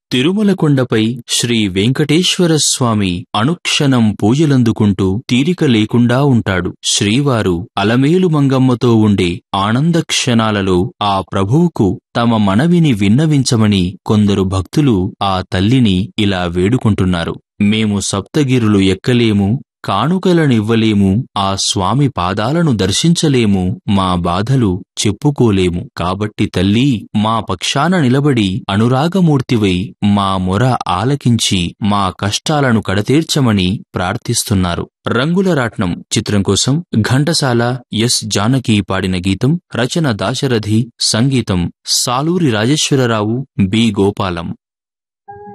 తిరుమల కొండపై శ్రీ వెంకటేశ్వర స్వామి అనుక్షణం పూజలందుకుంటూ తీరిక లేకుండా ఉంటాడు శ్రీవారు అలమేలు మంగమ్మతో ఉండే ఆనంద క్షణాలలో ఆ ప్రభువుకు తమ మనవిని విన్నవించమని కొందరు భక్తులు ఆ తల్లిని ఇలా వేడుకుంటున్నారు మేము సప్తగిరులు ఎక్కలేము కానుకలనివ్వలేము ఆ స్వామి పాదాలను దర్శించలేము మా బాధలు చెప్పుకోలేము కాబట్టి తల్లి మా పక్షాన నిలబడి అనురాగమూర్తివై మా మొర ఆలకించి మా కష్టాలను కడతీర్చమని ప్రార్థిస్తున్నారు రంగుల రాట్నం చిత్రం కోసం ఘంటసాల ఎస్ జానకి పాడిన గీతం రచన దాశరథి సంగీతం సాలూరి రాజేశ్వరరావు బి గోపాలం